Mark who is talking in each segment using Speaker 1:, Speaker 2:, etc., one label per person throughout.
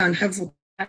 Speaker 1: عن حفظ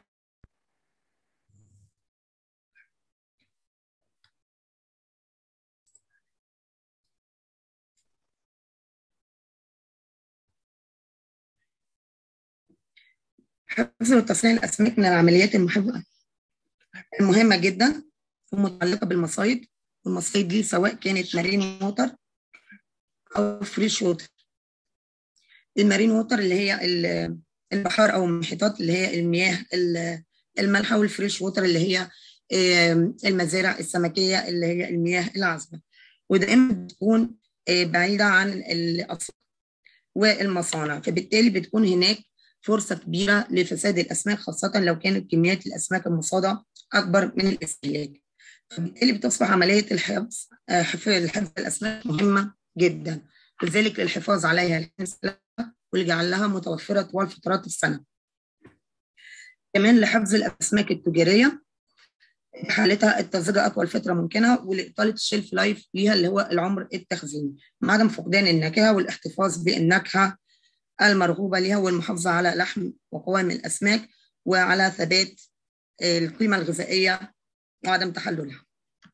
Speaker 1: حفظ وتصنيع الأسماك من العمليات المحبة المهمة جدا ومتعلقة بالمصايد والمصايد دي سواء كانت مارين ووتر أو فريش ووتر المارين ووتر اللي هي البحار أو المحيطات اللي هي المياه المالحة والفريش ووتر اللي هي المزارع السمكية اللي هي المياه العذبة ودائما بتكون بعيدة عن الأطفال والمصانع فبالتالي بتكون هناك فرصة كبيرة لفساد الأسماك خاصة لو كانت كميات الأسماك المصادة أكبر من الاستهلاك فبالتالي بتصبح عملية الحفظ حفظ الأسماك مهمة جدا لذلك للحفاظ عليها ولجعلها متوفرة طوال فترات السنة كمان لحفظ الأسماك التجارية حالتها التزوير أطول فترة ممكنة ولإطالة الشيلف لايف ليها اللي هو العمر التخزيني مع عدم فقدان النكهة والاحتفاظ بالنكهة المرغوبة لها والمحافظة على لحم وقوام الأسماك وعلى ثبات القيمة الغذائية وعدم تحللها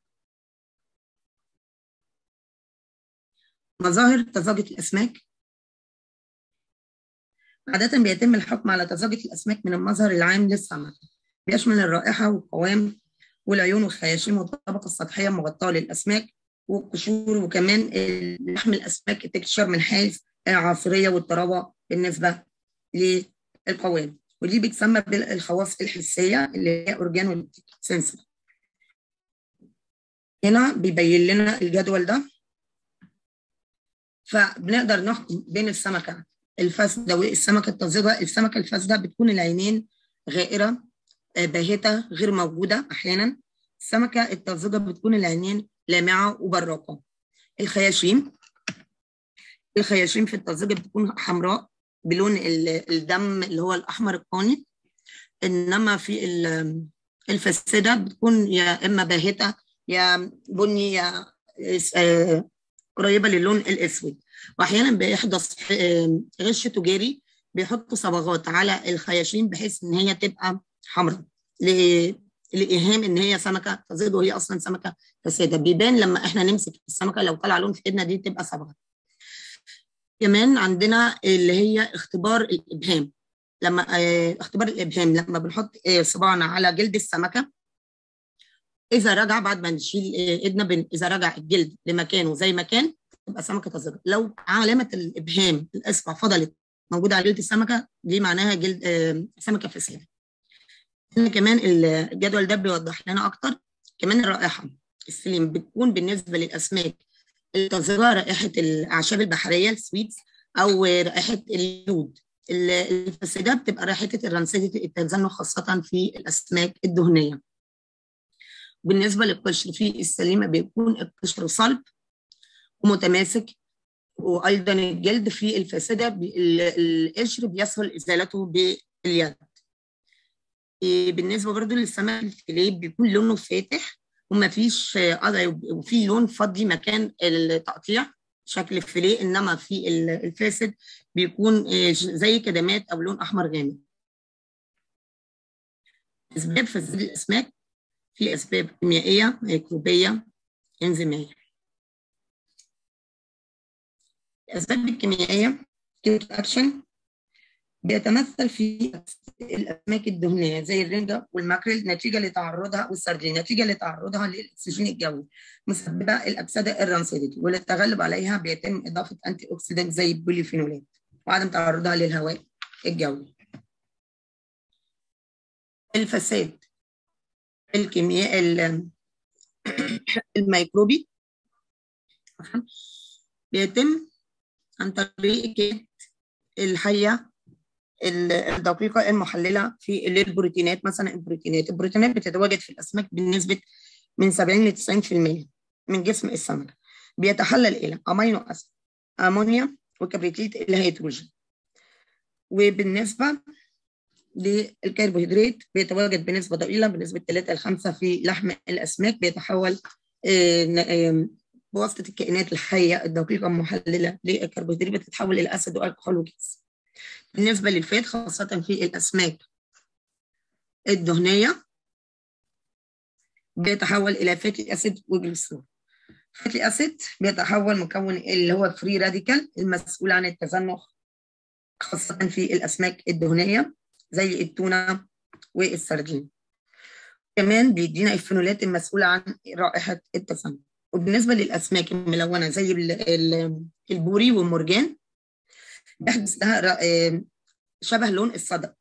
Speaker 1: مظاهر تزاوجة الأسماك عادة بيتم الحكم على تزاوجة الأسماك من المظهر العام للسمك بيشمل الرائحة والقوام والعيون والخياشيم والطبقة السطحية المغطاة للأسماك والقشور وكمان لحم الأسماك التكشر من حيث العصريه والطراوه بالنسبه للقوام ودي بتسمى بالخواص الحسيه اللي هي اورجانو سنسور هنا بيبين لنا الجدول ده فبنقدر نحكم بين السمكه الفاسده والسمكه الطازجه السمكه الفاسده بتكون العينين غائره باهته غير موجوده احيانا السمكه الطازجه بتكون العينين لامعه وبراقه الخياشيم الخياشيم في الطازجه بتكون حمراء بلون الدم اللي هو الاحمر القاني انما في الفسده بتكون يا اما باهته يا بني يا قريبه للون الاسود واحيانا بيحدث غش تجاري بيحطوا صبغات على الخياشيم بحيث ان هي تبقى حمراء لايهام ان هي سمكه طازجه وهي اصلا سمكه فساده بيبان لما احنا نمسك السمكه لو طلع لون في ايدنا دي تبقى صبغه كمان عندنا اللي هي اختبار الابهام لما اه اختبار الابهام لما بنحط اه صباعنا على جلد السمكه اذا رجع بعد ما نشيل اه ايدنا بن... اذا رجع الجلد لمكانه زي ما كان تبقى سمكه طازجه لو علامه الابهام الاصبع فضلت موجوده على جلد السمكه دي معناها جلد سمكه فساده كمان الجدول ده بيوضح لنا اكتر كمان الرائحه السليم بتكون بالنسبه للاسماك الطازجه رائحه الاعشاب البحريه السويتس او رائحه اللود الفاسده بتبقى رائحه الرنسجه التزنع خاصه في الاسماك الدهنيه بالنسبه للقشر في السليمه بيكون القشر صلب ومتماسك وايضا الجلد في الفاسده القشر بيسهل ازالته باليد بالنسبه برضو للسمك الفيليه بيكون لونه فاتح وما فيش وفي لون فضي مكان التقطيع شكل الفيليه انما في الفاسد بيكون زي كدمات او لون احمر غامق اسباب فساد الاسماك في اسباب كيميائيه ميكروبيه انزيميه الاسباب الكيميائيه كيوت اكشن بيتمثل في الاسماك الدهنيه زي الرنجه والماكريل نتيجه لتعرضها والسردين نتيجه لتعرضها للاكسجين الجوي مسببه الاكسده الرنسيدتي وللتغلب عليها بيتم اضافه انتي اوكسيدانت زي البوليفينولات وعدم تعرضها للهواء الجوي. الفساد الكيمياء الميكروبي بيتم عن طريق الحيه الدقيقة المحللة في البروتينات مثلا البروتينات البروتينات بتتواجد في الأسماك بنسبة من 70 ل 90% من جسم السمك بيتحلل إلى أمينو أسيد أمونيا وكبريتيت الهيدروجين وبالنسبة للكربوهيدرات بيتواجد بنسبة ضئيلة بنسبة 3 ل 5 في لحم الأسماك بيتحول بواسطة الكائنات الحية الدقيقة المحللة للكربوهيدرات بتتحول إلى أسيد والكحول وجاز بالنسبة للفات خاصة في الأسماك الدهنية بيتحول إلى فاتي أسيد وجليسرول فاتي أسيد بيتحول مكون اللي هو فري راديكال المسؤول عن التزنخ خاصة في الأسماك الدهنية زي التونة والسردين كمان بيدينا الفينولات المسؤولة عن رائحة التزنخ وبالنسبة للأسماك الملونة زي البوري والمرجان بيحدث لها شبه لون الصدى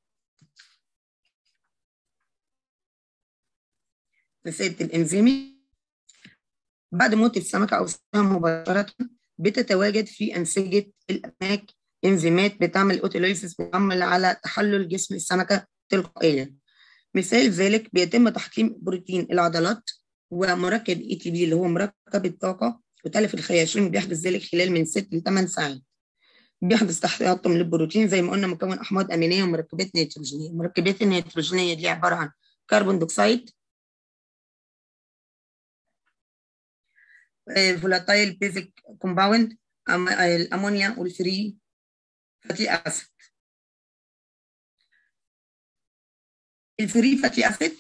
Speaker 1: فساد الإنزيمي بعد موت السمكة أو السمكة مباشرة بتتواجد في أنسجة الأسماك إنزيمات بتعمل أوتوليسيس بتعمل على تحلل جسم السمكة تلقائيا مثال ذلك بيتم تحكيم بروتين العضلات ومركب اي تي بي اللي هو مركب الطاقة وتلف الخياشيم بيحدث ذلك خلال من 6 ل 8 ساعات بيحدث تحطم للبروتين زي ما قلنا مكون احماض امينيه ومركبات نيتروجينيه المركبات النيتروجينيه دي عباره عن كربون دioxide فولاتايل بيزك كومباوند الامونيا والفري فاتي اسيد الفري فاتي اسيد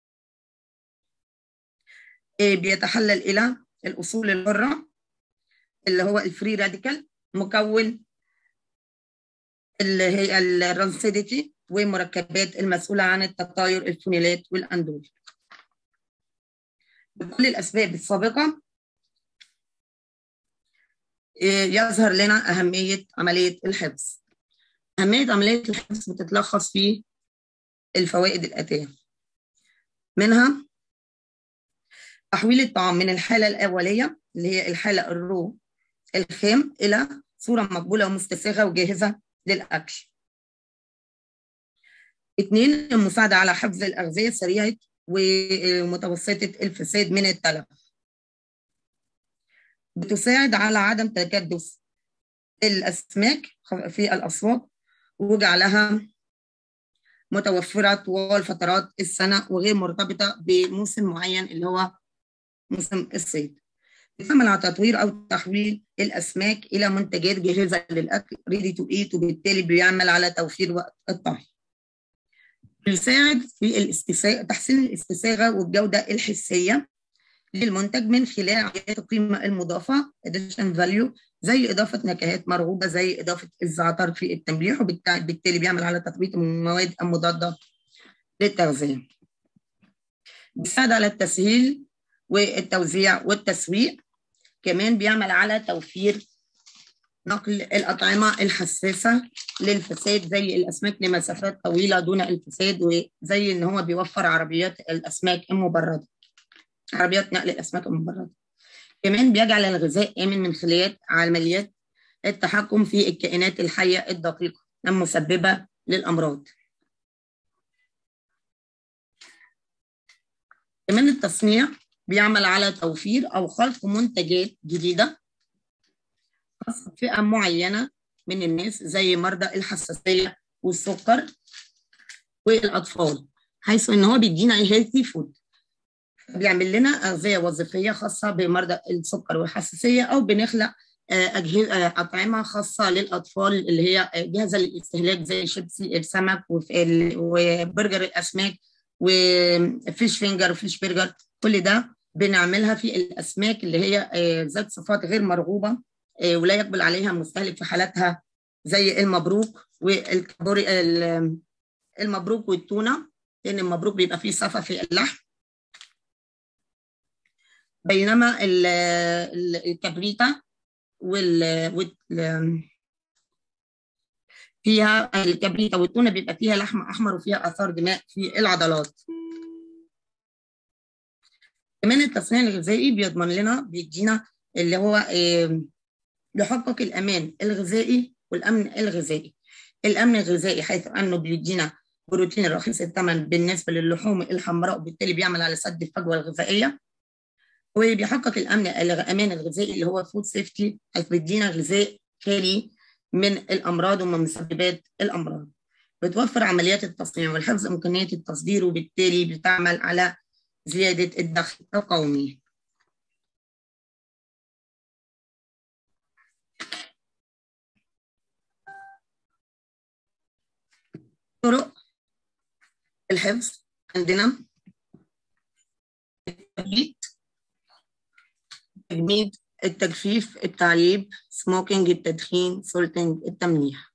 Speaker 1: بيتحلل الى الاصول الحره اللي هو الفري راديكال مكون اللي هي الرانسيديتي ومركبات المسؤولة عن التطاير الفونيلات والأندول بكل الأسباب السابقة يظهر لنا أهمية عملية الحفظ أهمية عملية الحفظ بتتلخص في الفوائد الآتية منها تحويل الطعام من الحالة الأولية اللي هي الحالة الرو الخام إلى صورة مقبولة ومستساغة وجاهزة للأكل. اثنين المساعدة على حفظ الأغذية سريعة ومتوسطة الفساد من التلف. بتساعد على عدم تكدس الأسماك في الأسواق وجعلها متوفرة طوال فترات السنة وغير مرتبطة بموسم معين اللي هو موسم الصيد. بتعمل على تطوير او تحويل الاسماك الى منتجات جاهزه للاكل ريدي تو ايت وبالتالي بيعمل على توفير وقت الطهي. بيساعد في الاستساغه تحسين الاستساغه والجوده الحسيه للمنتج من خلال عمليات القيمه المضافه addition value زي اضافه نكهات مرغوبه زي اضافه الزعتر في التمليح وبالتالي بيعمل على تثبيت المواد المضاده للتغذيه. بيساعد على التسهيل والتوزيع والتسويق كمان بيعمل على توفير نقل الأطعمة الحساسة للفساد زي الأسماك لمسافات طويلة دون الفساد وزي إن هو بيوفر عربيات الأسماك المبردة عربيات نقل الأسماك المبردة كمان بيجعل الغذاء آمن من خلال عمليات التحكم في الكائنات الحية الدقيقة المسببة للأمراض كمان التصنيع بيعمل على توفير أو خلق منتجات جديدة خاصة بفئة معينة من الناس زي مرضى الحساسية والسكر والأطفال حيث إن هو بيدينا هيلثي فود بيعمل لنا أغذية وظيفية خاصة بمرضى السكر والحساسية أو بنخلق أجهزة أطعمة خاصة للأطفال اللي هي جاهزة للاستهلاك زي شيبسي السمك وبرجر الأسماك وفيش فينجر وفيش برجر كل ده بنعملها في الاسماك اللي هي ذات صفات غير مرغوبه ولا يقبل عليها المستهلك في حالاتها زي المبروك والكابوري المبروك والتونه لان المبروك بيبقى فيه صفا في اللحم بينما الكبريتا وال فيها الكبريتا والتونه بيبقى فيها لحم احمر وفيها اثار دماء في العضلات كمان التصنيع الغذائي بيضمن لنا بيدينا اللي هو يحقق الامان الغذائي والامن الغذائي الامن الغذائي حيث انه بيدينا بروتين رخيص الثمن بالنسبه للحوم الحمراء وبالتالي بيعمل على سد الفجوه الغذائيه وبيحقق الامن الامان الغذائي اللي هو فود سيفتي حيث بيدينا غذاء خالي من الامراض ومن مسببات الامراض بتوفر عمليات التصنيع والحفظ امكانيه التصدير وبالتالي بتعمل على زياده الدخل القومي طرق الحفظ عندنا التبريد التجميد التجفيف التعليب سموكينج التدخين سولتنج التمليح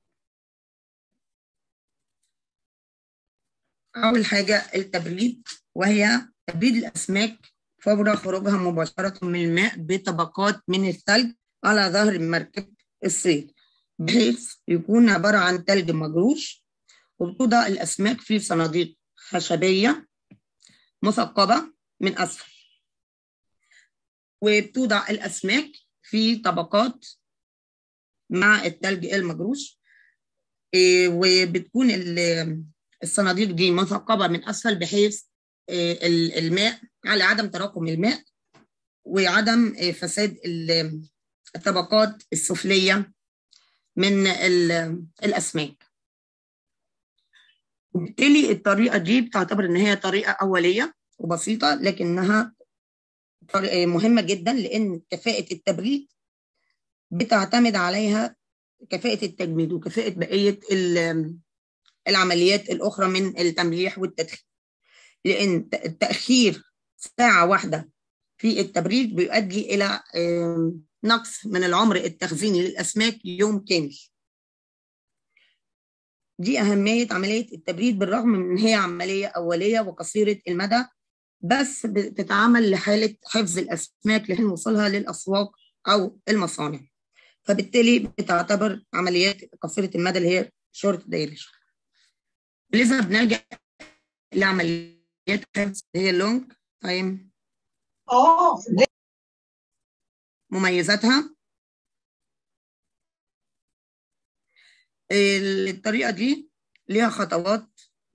Speaker 1: أول حاجة التبريد وهي تبريد الأسماك فور خروجها مباشرة من الماء بطبقات من الثلج على ظهر مركب الصيد بحيث يكون عبارة عن ثلج مجروش وبتوضع الأسماك في صناديق خشبية مثقبة من أسفل وبتوضع الأسماك في طبقات مع الثلج المجروش وبتكون الصناديق دي مثقبة من أسفل بحيث الماء على عدم تراكم الماء وعدم فساد الطبقات السفلية من الأسماك وبالتالي الطريقة دي بتعتبر إن هي طريقة أولية وبسيطة لكنها مهمة جدا لأن كفاءة التبريد بتعتمد عليها كفاءة التجميد وكفاءة بقية العمليات الأخرى من التمليح والتدخين لأن التأخير ساعة واحدة في التبريد بيؤدي إلى نقص من العمر التخزيني للأسماك يوم كامل دي أهمية عملية التبريد بالرغم من إن هي عملية أولية وقصيرة المدى بس بتتعمل لحالة حفظ الأسماك لحين وصولها للأسواق أو المصانع فبالتالي بتعتبر عمليات قصيرة المدى اللي هي شورت دايريشن لذا بنلجأ لعمليات حفظ هي لونج تايم
Speaker 2: اه
Speaker 1: مميزاتها الطريقة دي ليها خطوات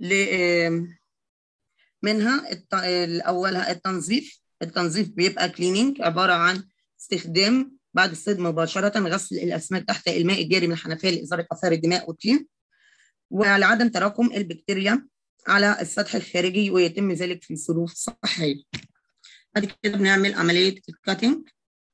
Speaker 1: منها أولها التنظيف التنظيف بيبقى كليننج عبارة عن استخدام بعد الصيد مباشرة غسل الأسماك تحت الماء الجاري من الحنفية لإزالة آثار الدماء والطين وعلى عدم تراكم البكتيريا على السطح الخارجي ويتم ذلك في ظروف صحية بعد كده بنعمل عملية الكاتنج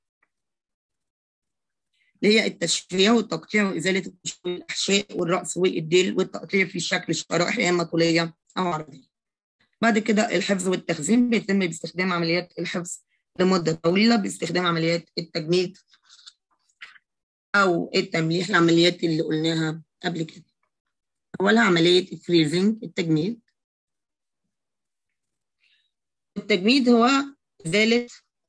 Speaker 1: اللي هي التشفية والتقطيع وإزالة الأحشاء والرأس والإديل والتقطيع في شكل شرائح يا إما طولية أو عرضية. بعد كده الحفظ والتخزين بيتم باستخدام عمليات الحفظ لمدة طويلة باستخدام عمليات التجميد أو التمليح العمليات اللي قلناها قبل كده. أولها عملية الفريزنج التجميد. التجميد هو إزالة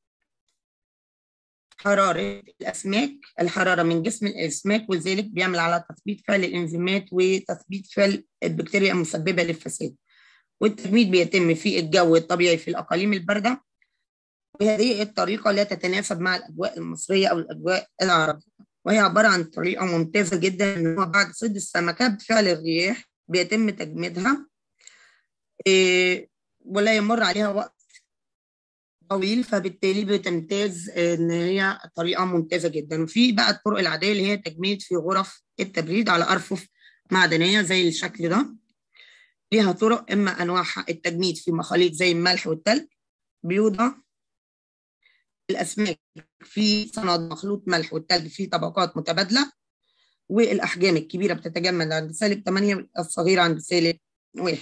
Speaker 1: حرارة الأسماك الحرارة من جسم الأسماك وذلك بيعمل على تثبيت فعل الإنزيمات وتثبيت فعل البكتيريا المسببة للفساد والتجميد بيتم في الجو الطبيعي في الأقاليم الباردة وهذه الطريقة لا تتناسب مع الأجواء المصرية أو الأجواء العربية وهي عبارة عن طريقة ممتازة جدا إن هو بعد صيد السمكة بفعل الرياح بيتم تجميدها إيه ولا يمر عليها وقت طويل فبالتالي بتمتاز ان هي طريقه ممتازه جدا وفي بقى الطرق العاديه اللي هي تجميد في غرف التبريد على ارفف معدنيه زي الشكل ده ليها طرق اما انواع التجميد في مخاليط زي الملح والتلج بيوضع الاسماك في صناديق مخلوط ملح والتلج في طبقات متبادله والاحجام الكبيره بتتجمد عند سالب 8 والصغيره عند سالب 1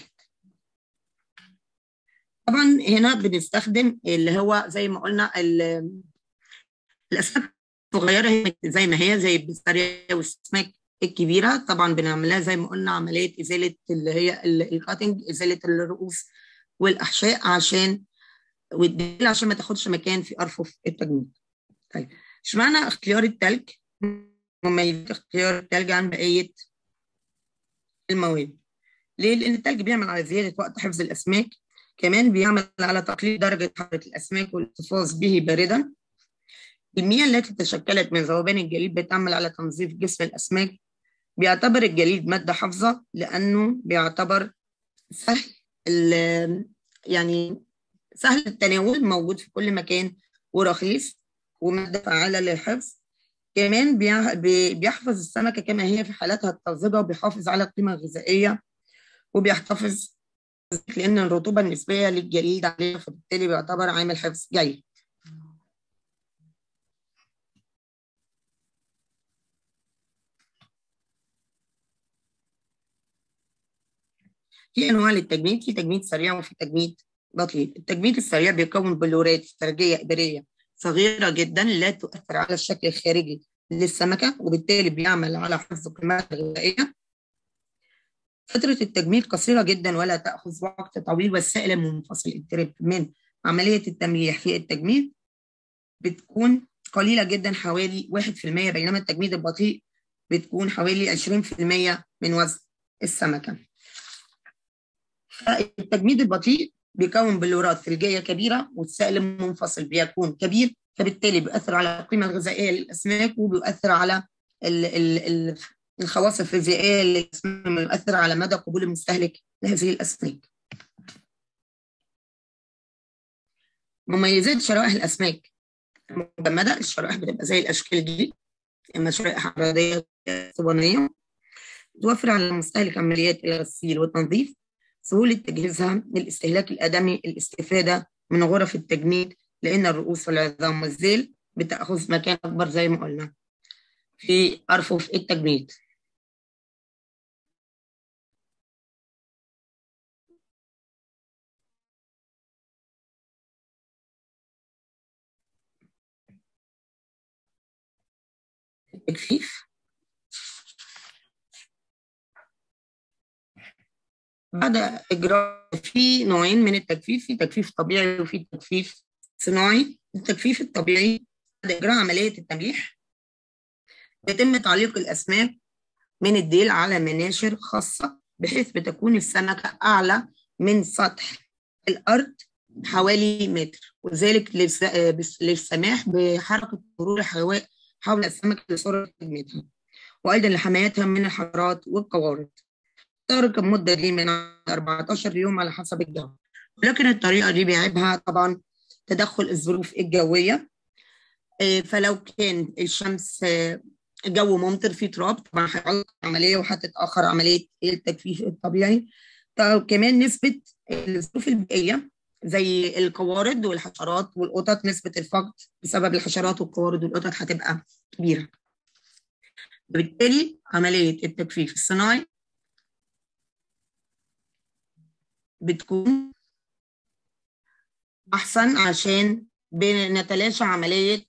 Speaker 1: طبعا هنا بنستخدم اللي هو زي ما قلنا الاسماك الصغيره هي زي ما هي زي البستاريا والاسماك الكبيره طبعا بنعملها زي ما قلنا عمليه ازاله اللي هي الكاتنج ازاله الرؤوس والاحشاء عشان والديل عشان ما تاخدش مكان في ارفف التجميد. طيب اشمعنى اختيار التلج مميزات اختيار التلج عن بقيه المواد؟ ليه؟ لان التلج بيعمل على زياده وقت حفظ الاسماك كمان بيعمل على تقليل درجة حرارة الأسماك والاحتفاظ به باردا المياه التي تشكلت من ذوبان الجليد بتعمل على تنظيف جسم الأسماك بيعتبر الجليد مادة حافظة لأنه بيعتبر سهل يعني سهل التناول موجود في كل مكان ورخيص ومادة فعالة للحفظ كمان بيحفظ السمكة كما هي في حالتها الطازجة وبيحافظ على القيمة الغذائية وبيحتفظ لأن الرطوبة النسبية للجليد عليه فبالتالي بيعتبر عامل حفظ جيد. في انواع للتجميد في تجميد سريع وفي تجميد بطيء التجميد السريع بيكون بلورات ثلجيه ابريه صغيره جدا لا تؤثر على الشكل الخارجي للسمكه وبالتالي بيعمل على حفظ قيمتها الغذائيه فترة التجميد قصيرة جدا ولا تأخذ وقت طويل والسائل المنفصل الترب من عملية التمليح في التجميد بتكون قليلة جدا حوالي 1% بينما التجميد البطيء بتكون حوالي 20% من وزن السمكة التجميد البطيء بيكون بلورات ثلجية كبيرة والسائل المنفصل بيكون كبير فبالتالي بيؤثر على القيمة الغذائية للأسماك وبيؤثر على ال ال الخواص الفيزيائية للأسماك بيؤثر على مدى قبول المستهلك لهذه الأسماك مميزات شرائح الأسماك المجمدة الشرائح بتبقى زي الأشكال دي إما شرائح عرضية صبانية توفر على المستهلك عمليات الغسيل والتنظيف سهولة تجهيزها للاستهلاك الآدمي الاستفادة من غرف التجميد لأن الرؤوس والعظام والذيل بتأخذ مكان أكبر زي ما قلنا في أرفف التجميد التجفيف بعد إجراء في نوعين من التجفيف في تجفيف طبيعي وفي تجفيف صناعي التجفيف الطبيعي بعد إجراء عملية التمليح يتم تعليق الأسماك من الديل على مناشر خاصة بحيث بتكون السمكة أعلى من سطح الأرض حوالي متر وذلك للسماح بحركة مرور الهواء حول السمكة لسرعة تجميدها وأيضا لحمايتها من الحرارات والقوارض تستغرق المدة دي من 14 يوم على حسب الجو ولكن الطريقة دي بيعيبها طبعا تدخل الظروف الجوية فلو كان الشمس الجو ممطر فيه تراب طبعا هيعلق عملية وهتتأخر عملية التجفيف الطبيعي طب كمان نسبة الظروف البيئية زي القوارض والحشرات والقطط نسبة الفقد بسبب الحشرات والقوارض والقطط هتبقى كبيرة وبالتالي عملية التجفيف الصناعي بتكون أحسن عشان بنتلاشى عملية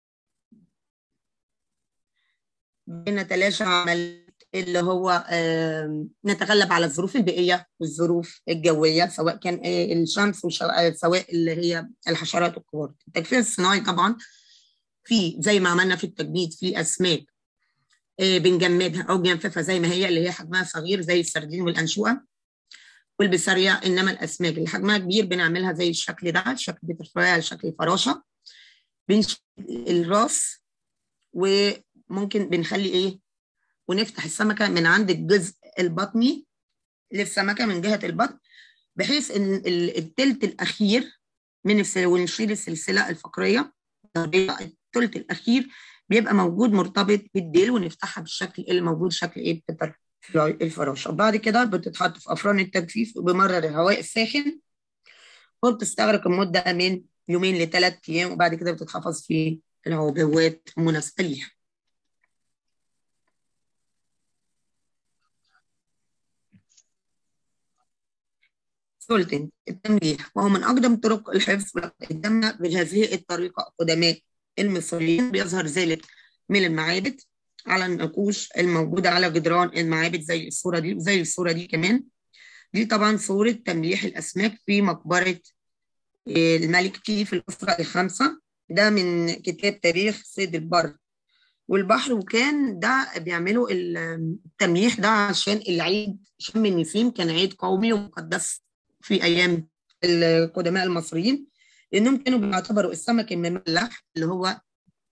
Speaker 1: بنتلاشى عملية اللي هو نتغلب على الظروف البيئية والظروف الجوية سواء كان الشمس سواء اللي هي الحشرات والقوارض التجفيف الصناعي طبعا في زي ما عملنا في التجميد في أسماك بنجمدها أو بنجففها زي ما هي اللي هي حجمها صغير زي السردين والأنشوة والبسارية إنما الأسماك اللي حجمها كبير بنعملها زي الشكل ده شكل بترفعها شكل الفراشة بنشيل الراس وممكن بنخلي إيه ونفتح السمكة من عند الجزء البطني للسمكة من جهة البطن بحيث إن التلت الأخير من السلسلة ونشيل السلسلة الفقرية التلت الأخير بيبقى موجود مرتبط بالديل ونفتحها بالشكل اللي موجود شكل إيه بتتر الفراشة وبعد كده بتتحط في أفران التجفيف وبمرر الهواء الساخن وبتستغرق المدة من يومين لثلاث أيام وبعد كده بتتحفظ في العبوات المناسبة ليها سلطن التمليح وهو من أقدم طرق الحفظ قدمنا بهذه الطريقة قدماء المصريين بيظهر ذلك من المعابد على النقوش الموجودة على جدران المعابد زي الصورة دي وزي الصورة دي كمان دي طبعا صورة تمليح الأسماك في مقبرة الملك تي في الأسرة الخامسة ده من كتاب تاريخ صيد البر والبحر وكان ده بيعملوا التمليح ده عشان العيد شم النسيم كان عيد قومي ومقدس في أيام القدماء المصريين لأنهم كانوا بيعتبروا السمك المملح اللي هو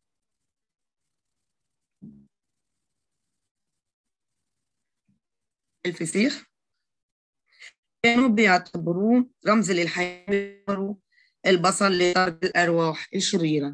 Speaker 1: الفسيخ كانوا بيعتبروه رمز للحياة البصل لطرد الأرواح الشريرة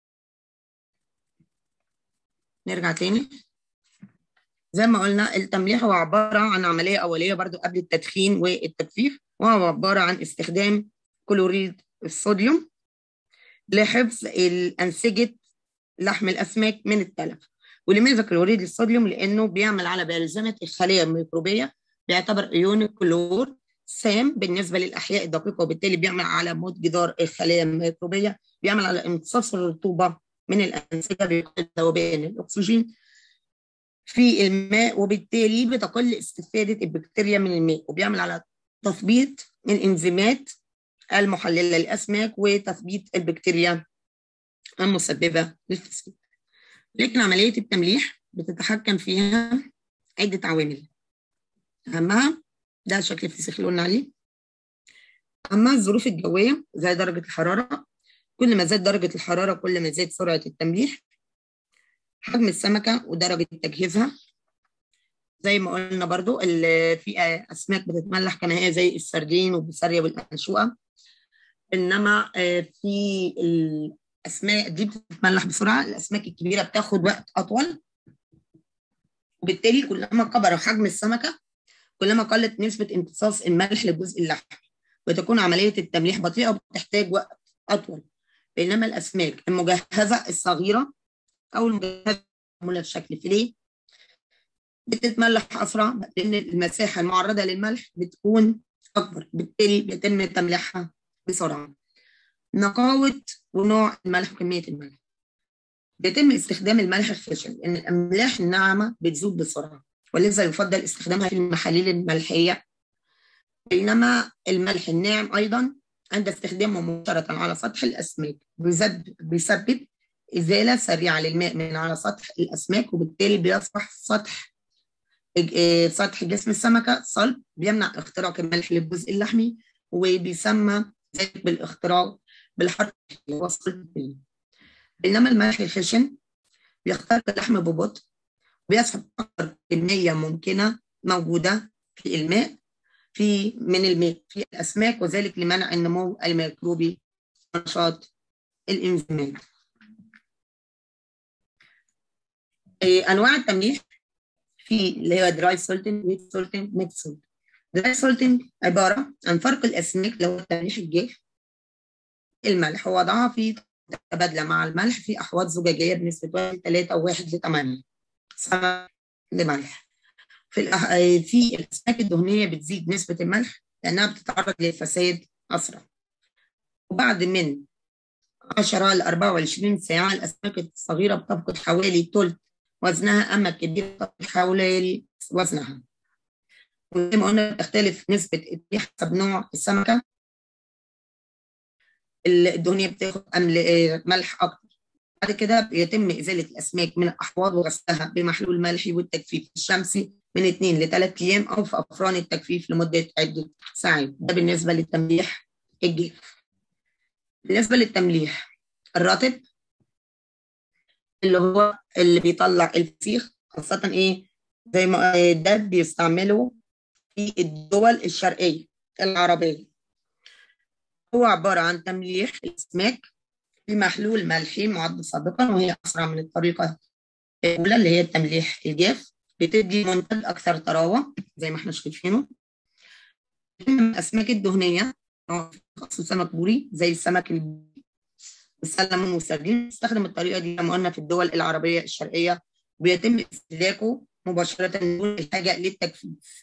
Speaker 1: نرجع تاني زي ما قلنا التمليح هو عبارة عن عملية أولية برضو قبل التدخين والتجفيف وهو عبارة عن استخدام كلوريد الصوديوم لحفظ الأنسجة لحم الأسماك من التلف ولماذا كلوريد الصوديوم؟ لأنه بيعمل على بلزمة الخلايا الميكروبية بيعتبر ايون الكلور سام بالنسبه للاحياء الدقيقه وبالتالي بيعمل على موت جدار الخلايا الميكروبيه بيعمل على امتصاص الرطوبه من الانسجه بيقلل ذوبان الاكسجين في الماء وبالتالي بتقل استفاده البكتيريا من الماء وبيعمل على تثبيط الانزيمات المحلله للاسماك وتثبيت البكتيريا المسببه للفساد لكن عمليه التمليح بتتحكم فيها عده عوامل اهمها ده شكل الفسيخ اللي قلنا عليه اما الظروف الجويه زي درجه الحراره كل ما زاد درجه الحراره كل ما زاد سرعه التمليح حجم السمكه ودرجه تجهيزها زي ما قلنا برضو في اسماك بتتملح كما هي زي السردين والبسارية والانشوقه انما في الاسماك دي بتتملح بسرعه الاسماك الكبيره بتاخد وقت اطول وبالتالي كلما كبر حجم السمكه كلما قلت نسبه امتصاص الملح للجزء اللحمي وتكون عمليه التمليح بطيئه وبتحتاج وقت اطول بينما الاسماك المجهزه الصغيره او المجهزه معموله بشكل فيليه بتتملح اسرع لان المساحه المعرضه للملح بتكون اكبر بالتالي بيتم تمليحها بسرعه نقاوه ونوع الملح وكميه الملح بيتم استخدام الملح الخشن لان الاملاح الناعمه بتذوب بسرعه ولذا يفضل استخدامها في المحاليل الملحيه بينما الملح الناعم ايضا عند استخدامه مباشره على سطح الاسماك بيسبب ازاله سريعه للماء من على سطح الاسماك وبالتالي بيصبح سطح سطح جسم السمكه صلب بيمنع اختراق الملح للجزء اللحمي وبيسمى ذلك بالاختراق بالحرف اللي هو بينما الملح الخشن بيخترق اللحم ببطء بيسحب اكثر كميه ممكنه موجوده في الماء في من الماء في الاسماك وذلك لمنع النمو الميكروبي ونشاط الانزيمات. انواع التمليح في اللي هو دراي سولتنج ويت سولتنج ميكس سولتنج دراي سولتنج عباره عن فرق الاسماك لو التمليح الجاف الملح ووضعها في تبادله مع الملح في احواض زجاجيه بنسبه 1 3 او 1 ل 8 سمك لملح في الأح... في الاسماك الدهنيه بتزيد نسبه الملح لانها بتتعرض للفساد اسرع وبعد من 10 ل 24 ساعه الاسماك الصغيره بتفقد حوالي ثلث وزنها اما الكبيره بتفقد حوالي وزنها وزي ما قلنا بتختلف نسبه التمليح حسب نوع السمكه الدهنيه بتاخد ملح اكتر بعد كده بيتم ازاله الاسماك من الاحواض وغسلها بمحلول ملحي والتجفيف الشمسي من اثنين لثلاث ايام او في افران التجفيف لمده عده ساعات ده بالنسبه للتمليح الجاف بالنسبه للتمليح الرطب اللي هو اللي بيطلع الفسيخ خاصه ايه زي ما ده بيستعمله في الدول الشرقيه العربيه هو عباره عن تمليح الاسماك بمحلول ملحي معد سابقا وهي اسرع من الطريقه الاولى اللي هي التمليح الجاف بتدي منتج اكثر طراوه زي ما احنا شايفينه الاسماك الدهنيه خاصه سمك بوري زي السمك السلمون والسردين بنستخدم الطريقه دي لما قلنا في الدول العربيه الشرقيه بيتم استهلاكه مباشره دون الحاجه للتجفيف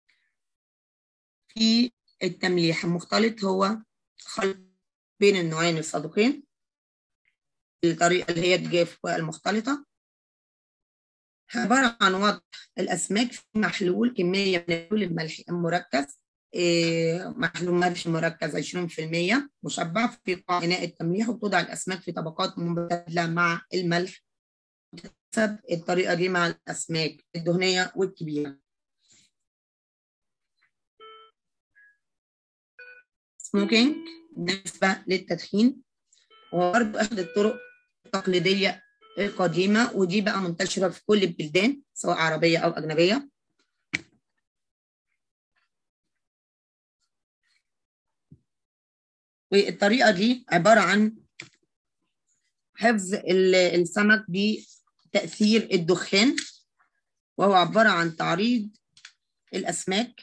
Speaker 1: في التمليح المختلط هو خلط بين النوعين السابقين الطريقة اللي هي الجاف والمختلطة عبارة عن وضع الأسماك في محلول كمية من المحلول الملحي المركز إيه محلول ملح مركز 20% مشبع في قاع إناء التمليح وتوضع الأسماك في طبقات متبادلة مع الملح تكسب الطريقة دي مع الأسماك الدهنية والكبيرة سموكينج بالنسبة للتدخين وبرضه أحد الطرق التقليدية القديمة ودي بقى منتشرة في كل البلدان سواء عربية أو أجنبية والطريقة دي عبارة عن حفظ السمك بتأثير الدخان وهو عبارة عن تعريض الأسماك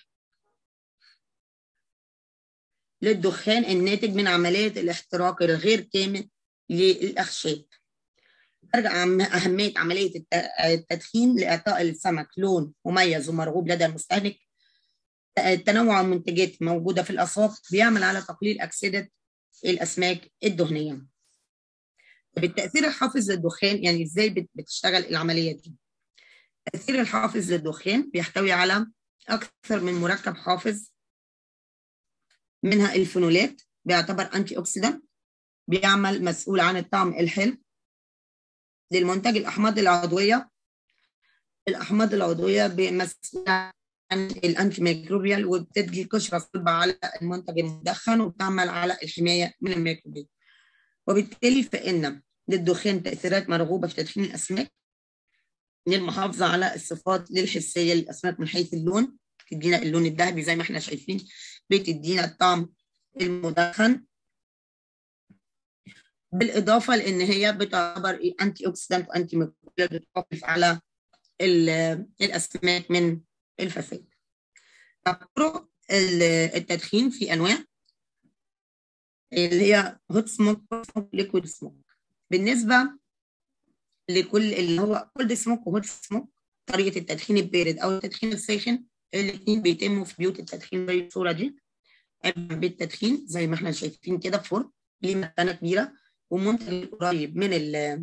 Speaker 1: للدخان الناتج من عملية الاحتراق الغير كامل للأخشاب ترجع أهمية عملية التدخين لإعطاء السمك لون مميز ومرغوب لدى المستهلك تنوع المنتجات موجودة في الأسواق بيعمل على تقليل أكسدة الأسماك الدهنية بالتأثير الحافز للدخان يعني إزاي بتشتغل العملية دي التأثير الحافز للدخان بيحتوي على أكثر من مركب حافز منها الفينولات بيعتبر أنتي أوكسيدانت بيعمل مسؤول عن الطعم الحلو للمنتج الأحماض العضوية الأحماض العضوية مسؤولة عن الأنتي ميكروبيال وبتدي قشرة صلبة على المنتج المدخن وبتعمل على الحماية من الميكروبات وبالتالي فإن للدخان تأثيرات مرغوبة في تدخين الأسماك للمحافظة على الصفات للحسية للأسماك من حيث اللون تدينا اللون الذهبي زي ما احنا شايفين بتدينا الطعم المدخن بالإضافة لأن هي بتعتبر أنتي أوكسيدانت وأنتي ميكروبيال بتحافظ على الأسماك من الفساد طرق التدخين في أنواع اللي هي هوت سموك ليكويد سموك بالنسبة لكل اللي هو كولد سموك وهوت سموك طريقة التدخين البارد أو التدخين الساخن الاثنين بيتموا في بيوت التدخين زي الصورة دي بيت تدخين زي ما احنا شايفين كده في فرن ليه مكانة كبيرة ومنتج قريب من ال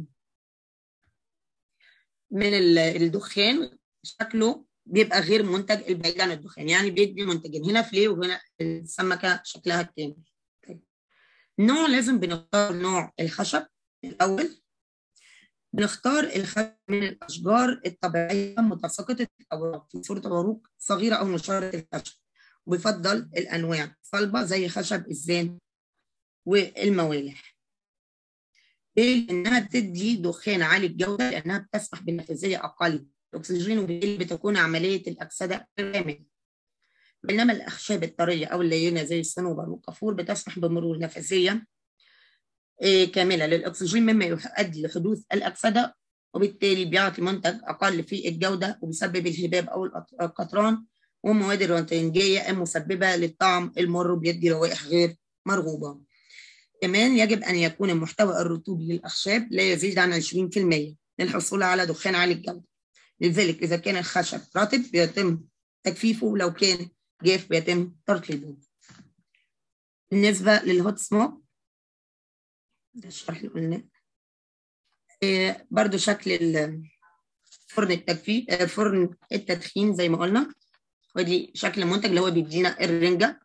Speaker 1: من ال الدخان شكله بيبقى غير منتج البعيد عن الدخان يعني بيدي منتجين هنا فليه وهنا السمكة شكلها التاني نوع لازم بنختار نوع الخشب الأول بنختار الخشب من الأشجار الطبيعية متساقطة الأوراق في صورة عروق صغيرة أو نشارة الخشب وبيفضل الأنواع صلبة زي خشب الزان والموالح ليه؟ لأنها بتدي دخان عالي الجودة لأنها بتسمح بنفاذية أقل الأكسجين وبالتالي بتكون عملية الأكسدة غامضة بينما الأخشاب الطرية أو اللينة زي الصنوبر والقافور بتسمح بمرور نفسية كاملة للأكسجين مما يؤدي لحدوث الأكسدة وبالتالي بيعطي منتج أقل في الجودة وبيسبب الهباب أو القطران والمواد الرنتجية المسببة للطعم المر بيدي روائح غير مرغوبة كمان يجب أن يكون المحتوى الرطوبي للأخشاب لا يزيد عن 20% للحصول على دخان عالي الجودة لذلك إذا كان الخشب رطب بيتم تجفيفه لو كان جاف بيتم ترطيبه بالنسبة للهوت سموك ده الشرح اللي قلناه إيه برضو شكل فرن التجفيف فرن التدخين زي ما قلنا ودي شكل المنتج اللي هو بيدينا الرنجة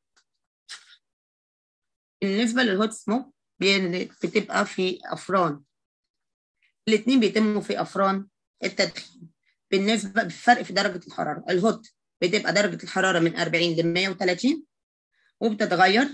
Speaker 1: بالنسبة للهوت سموك بتبقى في أفران الاثنين بيتموا في أفران التدخين بالنسبة بالفرق في درجة الحرارة الهوت بتبقى درجة الحرارة من 40 ل 130 وبتتغير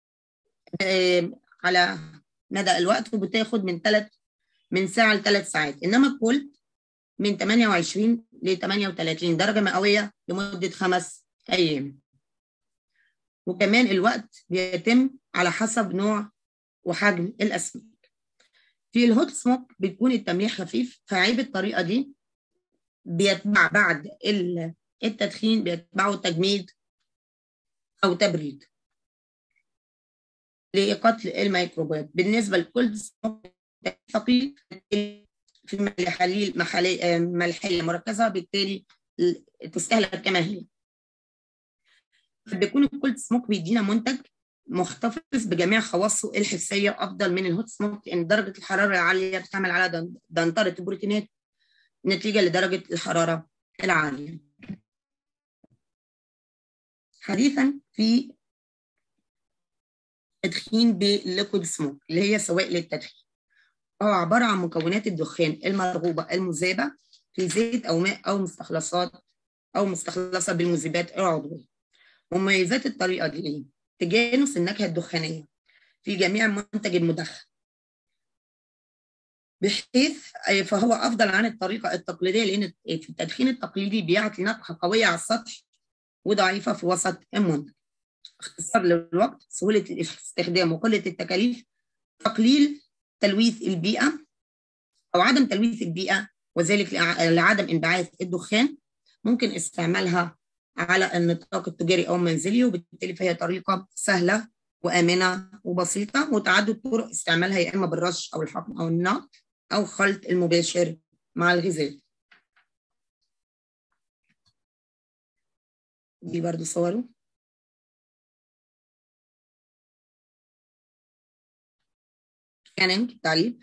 Speaker 1: على مدى الوقت وبتاخد من ثلاث من ساعة لثلاث ساعات إنما الكولد من 28 ل 38 درجة مئوية لمدة خمس أيام وكمان الوقت بيتم على حسب نوع وحجم الأسماك في الهوت سموك بيكون التمليح خفيف فعيب الطريقة دي بيتبع بعد التدخين بيتبعه تجميد أو تبريد لقتل الميكروبات بالنسبة لكل سموك ثقيل في محاليل محالي ملحية مركزة بالتالي تستهلك كما هي بيكون الكولد سموك بيدينا منتج محتفظ بجميع خواصه الحسية أفضل من الهوت سموك لأن درجة الحرارة العالية بتعمل على دنطرة البروتينات نتيجة لدرجة الحرارة العالية حديثا في تدخين بالليكويد سموك اللي هي سوائل التدخين هو عبارة عن مكونات الدخان المرغوبة المذابة في زيت أو ماء أو مستخلصات أو مستخلصة بالمذيبات العضوية مميزات الطريقة دي إيه؟ تجانس النكهة الدخانية في جميع منتج المدخن بحيث فهو أفضل عن الطريقة التقليدية لأن في التدخين التقليدي بيعطي نكهة قوية على السطح وضعيفة في وسط المنتج اختصار للوقت سهولة الاستخدام وقلة التكاليف تقليل تلويث البيئة أو عدم تلويث البيئة وذلك لعدم انبعاث الدخان ممكن استعمالها على النطاق التجاري أو المنزلي وبالتالي فهي طريقة سهلة وآمنة وبسيطة وتعدد طرق استعمالها يا إما بالرش أو الحقن أو النقط أو خلط المباشر مع الغذاء دي برضو صوره سكاننج تعليب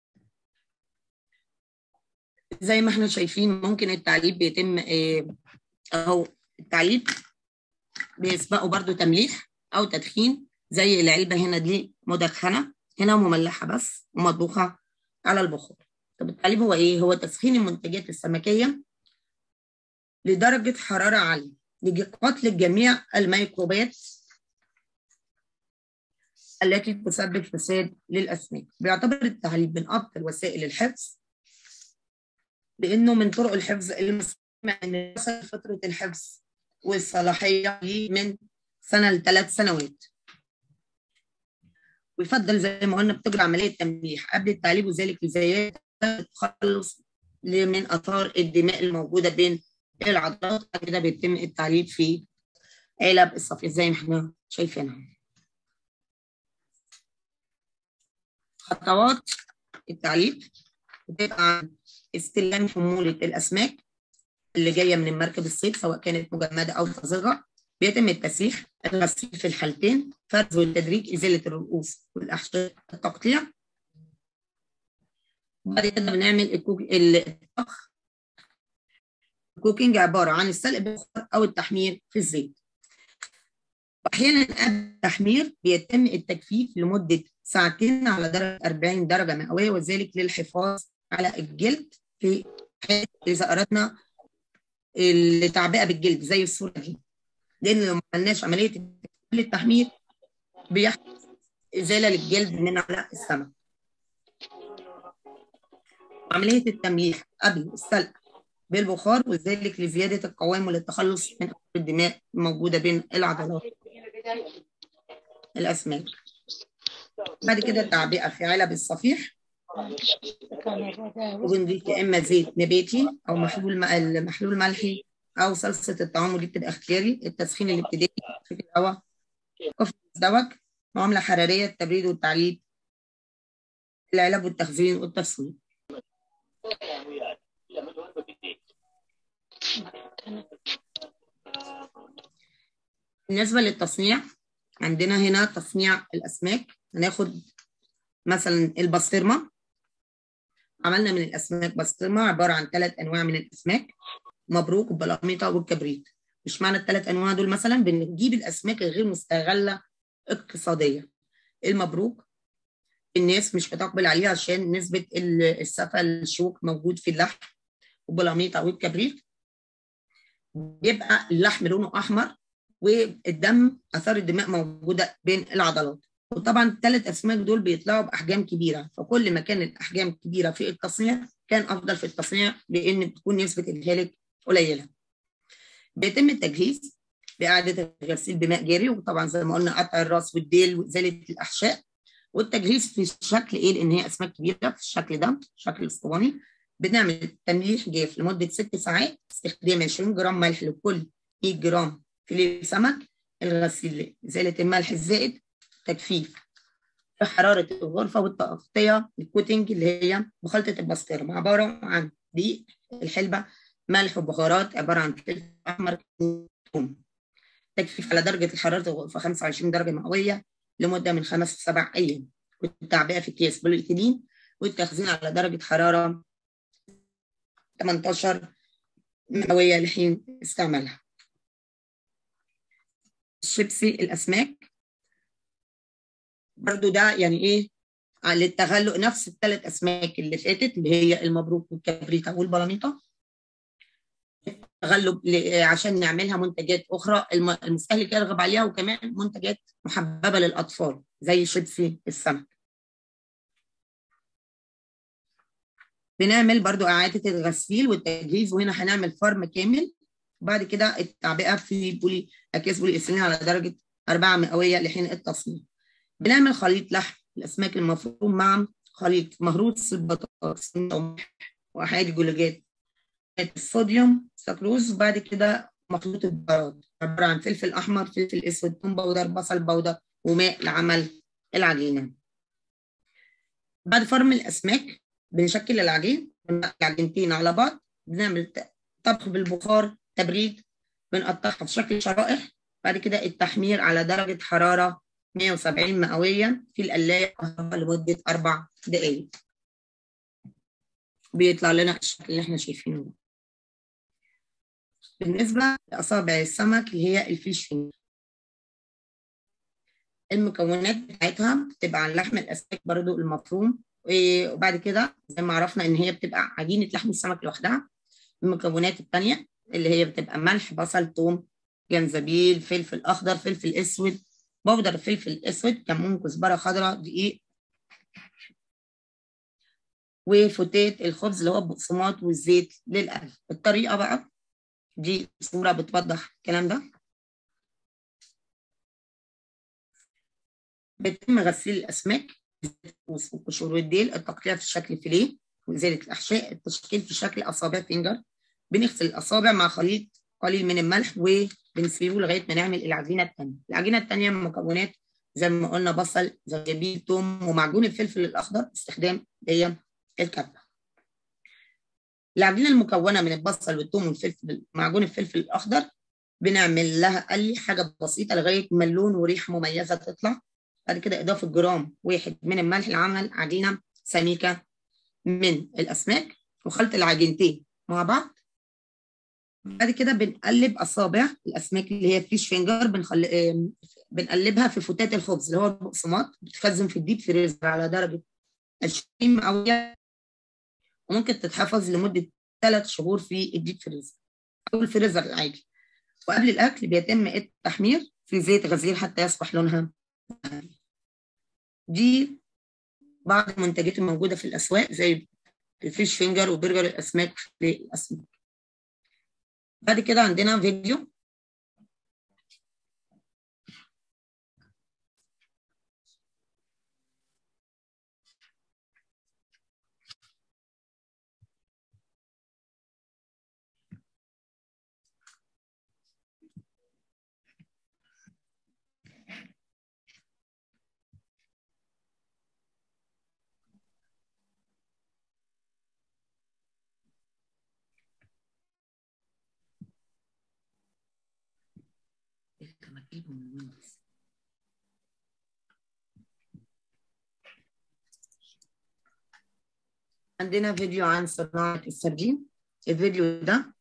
Speaker 1: زي ما احنا شايفين ممكن التعليب بيتم اه اهو التعليب بيسبقه برضو تمليح او تدخين زي العلبه هنا دي مدخنه هنا مملحه بس ومطبوخه على البخار طب التعليب هو ايه هو تسخين المنتجات السمكيه لدرجه حراره عاليه لقتل جميع الميكروبات التي تسبب فساد للاسماك بيعتبر التعليب من افضل وسائل الحفظ لانه من طرق الحفظ المسمى ان فتره الحفظ والصلاحيه من سنه لثلاث سنوات ويفضل زي ما قلنا بتجرى عمليه تمليح قبل التعليب وذلك لزياده التخلص من اثار الدماء الموجوده بين العضلات كده بيتم التعليب في علب الصفيح زي ما احنا شايفينها خطوات التعليب بتبقى عن استلام حمولة الأسماك اللي جاية من المركب الصيد سواء كانت مجمدة أو طازجة بيتم التسييح الغسيل في الحالتين فرز والتدريج إزالة الرؤوس والأحشاء التقطيع بعد كده بنعمل الكوك الطبخ الكوكينج عبارة عن السلق بالبخار أو التحمير في الزيت وأحيانا قبل التحمير بيتم التجفيف لمدة ساعتين على درجة 40 درجة مئوية وذلك للحفاظ على الجلد في حالة إذا أردنا التعبئة بالجلد زي الصورة دي لأن لو ما عملناش عملية التحمير بيحدث إزالة للجلد من على السمك عملية التمليح قبل السلق بالبخار وذلك لزيادة القوام وللتخلص من الدماء الموجودة بين العضلات الأسماك بعد كده التعبئة في علب الصفيح وبنضيف يا إما زيت نباتي أو محلول محلول ملحي أو صلصة الطعام ودي بتبقى اختياري التسخين الابتدائي في الهواء كفر الزوج معاملة حرارية التبريد والتعليب العلب والتخزين والتصوير بالنسبة للتصنيع عندنا هنا تصنيع الأسماك هناخد مثلا البسطرمة عملنا من الأسماك بسطرمة عبارة عن ثلاث أنواع من الأسماك مبروك والبلاميطة والكبريت مش معنى الثلاث أنواع دول مثلا بنجيب الأسماك الغير مستغلة اقتصاديا المبروك الناس مش بتقبل عليه عشان نسبة السفل الشوك موجود في اللحم والبلاميطة والكبريت بيبقى اللحم لونه أحمر والدم اثار الدماء موجوده بين العضلات وطبعا الثلاث اسماك دول بيطلعوا باحجام كبيره فكل ما كانت الاحجام كبيره في التصنيع كان افضل في التصنيع لان بتكون نسبه الهالك قليله بيتم التجهيز باعاده الغسيل بماء جاري وطبعا زي ما قلنا قطع الراس والديل وازاله الاحشاء والتجهيز في شكل ايه لان هي اسماك كبيره في الشكل ده الشكل الاسطواني بنعمل تمليح جاف لمده ست ساعات استخدام 20 جرام ملح لكل 100 جرام فيليه سمك الغسيل إزالة الملح الزائد تجفيف حرارة الغرفة والتغطية الكوتنج اللي هي بخلطة البسطرمة عبارة عن دقيق الحلبة ملح وبهارات عبارة عن فلفل أحمر ثوم تجفيف على درجة حرارة الغرفة 25 درجة مئوية لمدة من خمس لسبع أيام والتعبئة في أكياس بوليإيثيلين والتخزين على درجة حرارة 18 مئوية لحين استعمالها الشيبسي الاسماك برضو ده يعني ايه للتغلق نفس الثلاث اسماك اللي فاتت اللي هي المبروك والكبريتة والبلاميطه التغلب عشان نعملها منتجات اخرى المستهلك يرغب عليها وكمان منتجات محببه للاطفال زي شيبسي السمك بنعمل برضو اعاده الغسيل والتجهيز وهنا هنعمل فرم كامل بعد كده التعبئه في بولي اكياس بولي ايثيلين على درجه 4 مئويه لحين التصنيع. بنعمل خليط لحم الاسماك المفروم مع خليط مهروس البطاطس واحادي جلوجات الصوديوم سكروز وبعد كده مخلوط البهارات عباره عن فلفل احمر فلفل اسود توم باودر بصل باودر وماء لعمل العجينه. بعد فرم الاسماك بنشكل العجين العجينتين على بعض بنعمل طبخ بالبخار تبريد بنقطعها في شكل شرائح بعد كده التحمير على درجة حرارة 170 مئوية في القلاية لمدة أربع دقايق بيطلع لنا الشكل اللي احنا شايفينه ده بالنسبة لأصابع السمك اللي هي الفيش فينجر المكونات بتاعتها بتبقى عن لحم الأسماك برضو المفروم وبعد كده زي ما عرفنا إن هي بتبقى عجينة لحم السمك لوحدها المكونات التانية اللي هي بتبقى ملح بصل ثوم جنزبيل فلفل أخضر فلفل أسود بودر الفلفل الأسود كمون كزبرة خضراء دقيق وفتات الخبز اللي هو البقسماط والزيت للقلي الطريقة بقى دي صورة بتوضح الكلام ده بيتم غسيل الأسماك والقشور والديل التقطيع في شكل فيليه وإزالة الأحشاء التشكيل في شكل أصابع فينجر بنغسل الأصابع مع خليط قليل من الملح وبنسيبه لغاية ما نعمل العجينة التانية العجينة التانية مكونات زي ما قلنا بصل زنجبيل توم ومعجون الفلفل الأخضر باستخدام هي الكبة العجينة المكونة من البصل والثوم والفلفل معجون الفلفل الأخضر بنعمل لها قلي حاجة بسيطة لغاية ما اللون وريحة مميزة تطلع بعد كده إضافة جرام واحد من الملح لعمل عجينة سميكة من الأسماك وخلط العجينتين مع بعض بعد كده بنقلب أصابع الأسماك اللي هي فيش فينجر بنخل... بنقلبها في فتات الخبز اللي هو البقسماط بتخزن في الديب فريزر على درجة 20 مئوية وممكن تتحفظ لمدة ثلاث شهور في الديب فريزر أو الفريزر العادي وقبل الأكل بيتم التحمير في زيت غزير حتى يصبح لونها دي بعض المنتجات الموجودة في الأسواق زي الفيش فينجر وبرجر الأسماك للأسماك بعد كده عندنا فيديو عندنا فيديو عن صناعة السردين الفيديو ده